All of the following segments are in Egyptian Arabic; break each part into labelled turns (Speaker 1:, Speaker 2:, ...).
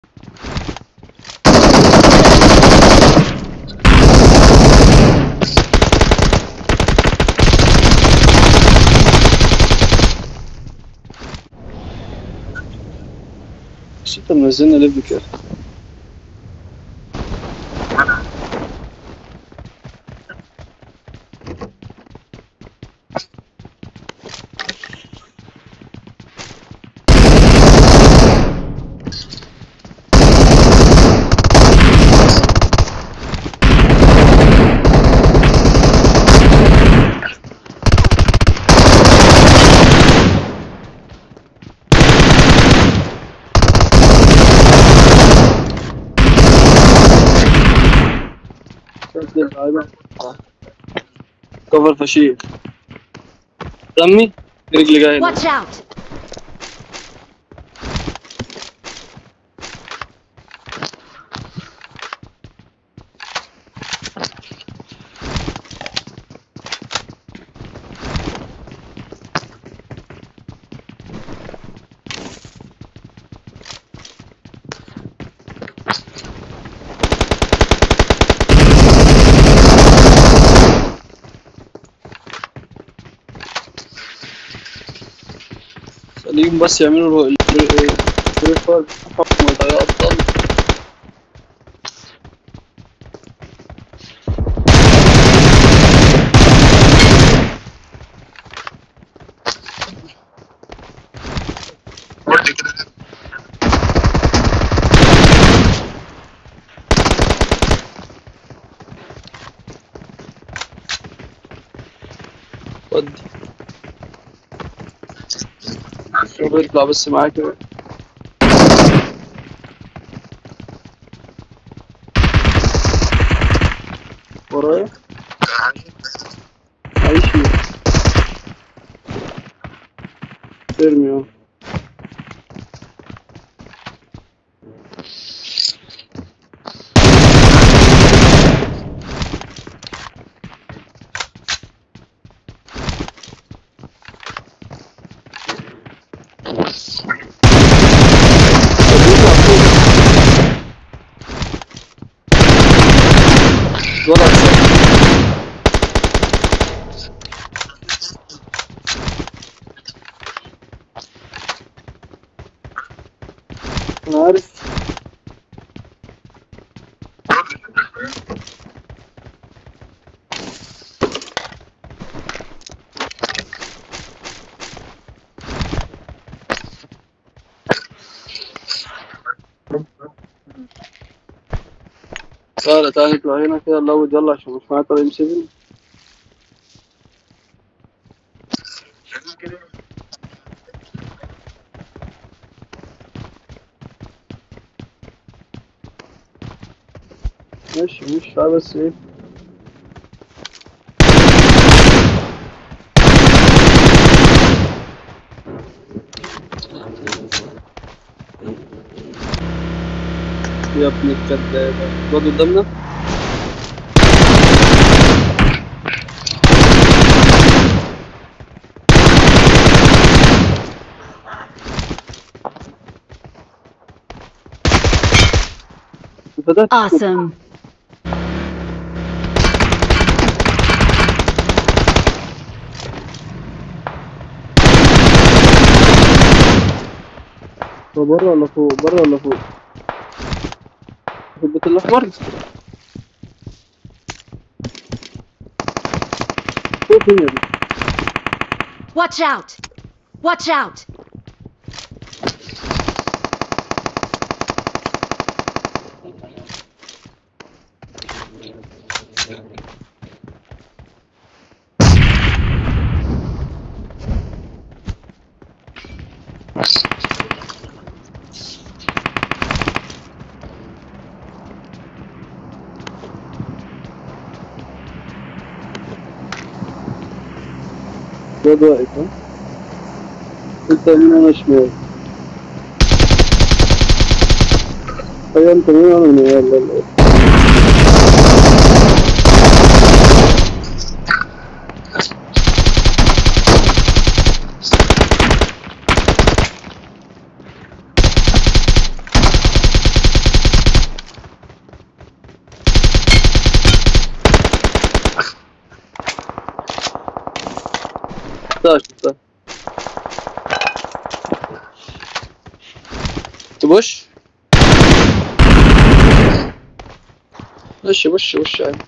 Speaker 1: بس انت منزلنا ليفل كده شفت اللعيبة كفر فشيخ دمي رجلي جاي هنا.
Speaker 2: Watch out!
Speaker 1: خليهم بس يعملوا ال- ال- ال- الريفر بتاعهم ويضيعوا أبطال ودي شوف يطلع بس معاك كده ورايا عايش فيه ارمي اهو ولا أكثر. أنا عارف تعالى تعالى نطلع هنا كده نلود يلا عشان مش معايا طريق مسيبني ماشي مش تعالى بس ايه يا ابن الكذاب الواد قدامنا فتحت
Speaker 2: Awesome.
Speaker 1: هو بره ولا فوق بره ولا فوق في البيت الأحمر فوق فين يا ابني
Speaker 2: Watch out! Watch out!
Speaker 1: الواد واقف ها انت يمين وانا شمال ايوه انت يمين وانا من يلا يلا بوش ماشي بوش بوش عادي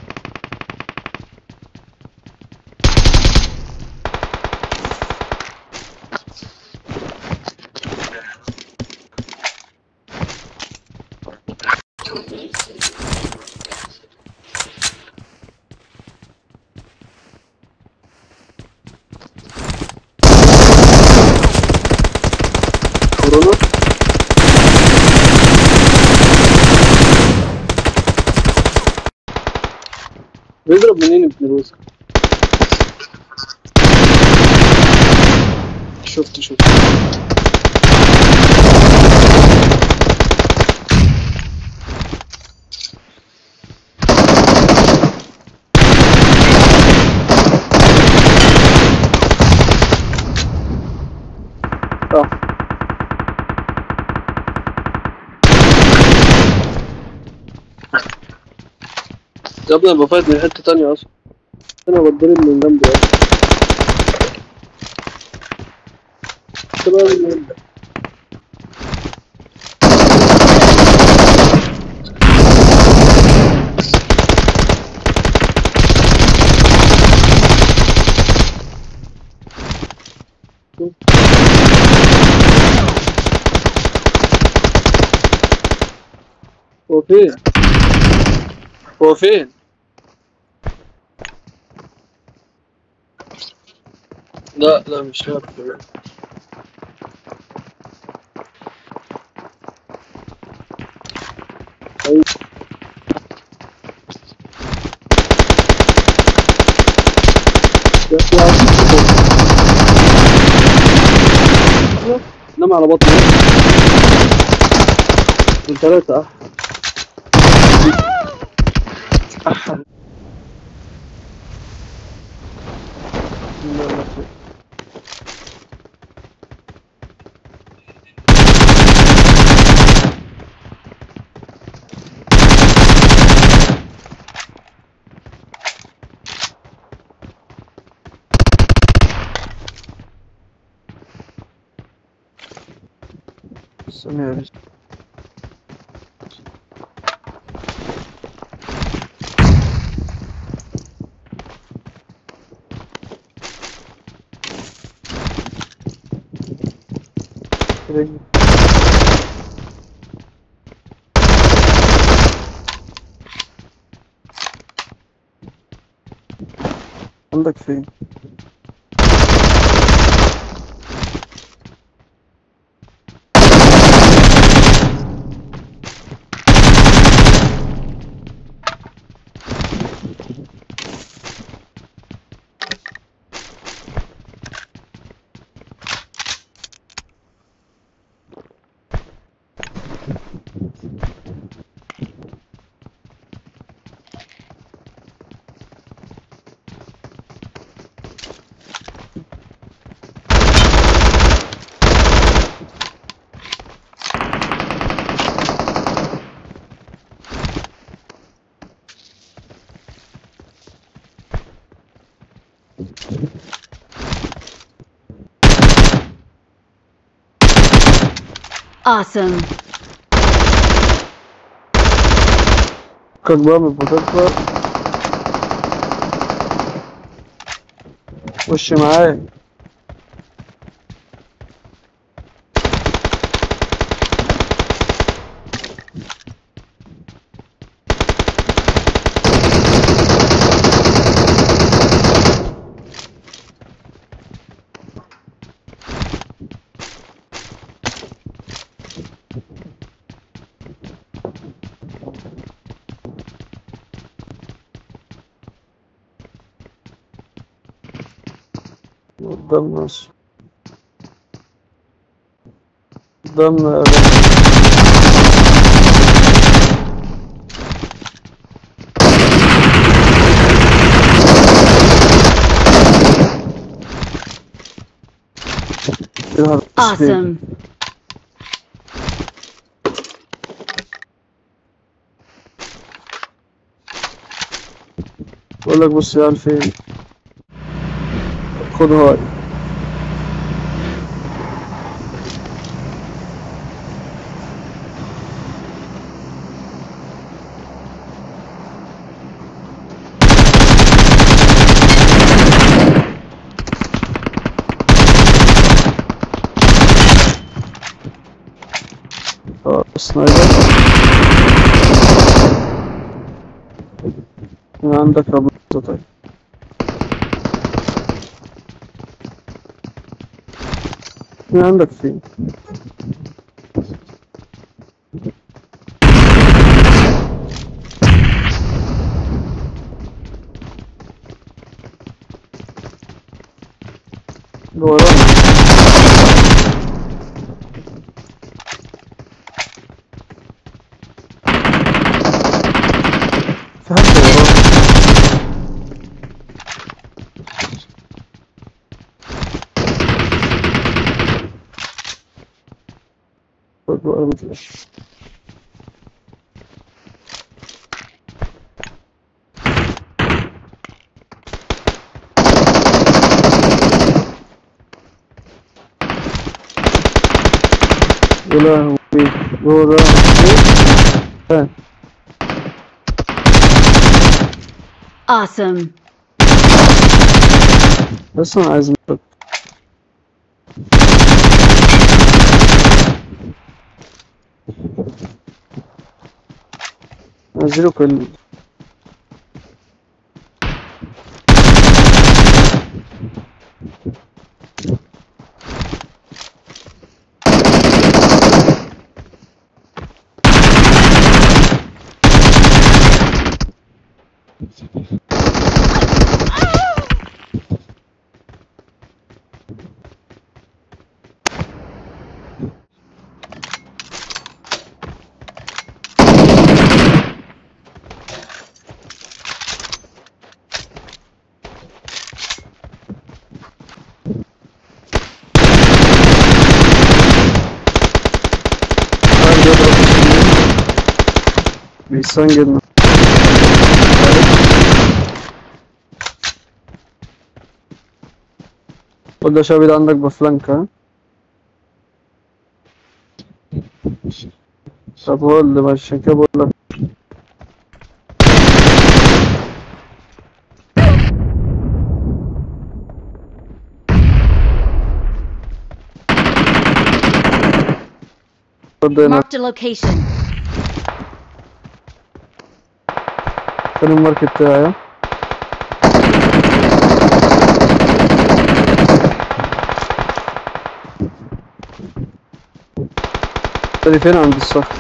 Speaker 1: كورونا بيضرب منين ابن الوسخ شفت شفت اه يا ابني انا بفايت من حتة تانية اصلا انا بتضرب من جنبه اصلا تمام من جنبه. هو فين؟ هو فين؟ لا لا مش عارف أيوة. يا أخي عايز تفوق. نام على بطني من ثلاثة أح أح لا، لا، لا. سمير رجل. عندك فين؟
Speaker 2: Awesome.
Speaker 1: فكك بقى من البوتات بقى خش معايا قدامنا أصلا. قدامنا يا باشا. يا نهار أسود.
Speaker 2: Awesome.
Speaker 1: بقول لك بص يا فين خد هاي سنايبر عندك ربط طيب في عندك فين اللي ورانا في حد ورانا برضو أنا متلاقيش. يا لهوي يا لهوي ها
Speaker 2: Awesome.
Speaker 1: بس انا عايز نفك نزلوا كل Hadi bakalım. Bilsen gelme. وده شابي ده عندك بفلانكا طب هو اللي ماشي عشان كده بقول لك برضه هنا
Speaker 2: Marked a location.
Speaker 1: تاني الماركت بتاعي ها؟ تاني فين عند الصخر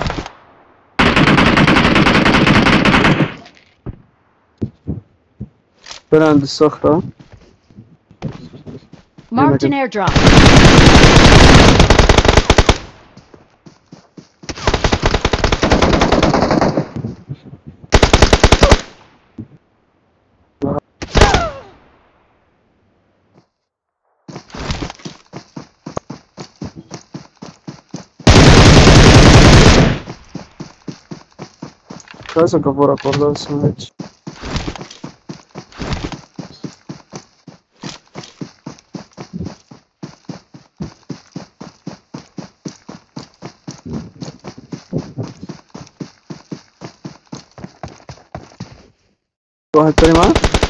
Speaker 1: فين عند الصخرة ها؟
Speaker 2: Marked an airdrop.
Speaker 1: مش عايز اكفرك والله بس ما لقيتش. واحد تاني معاك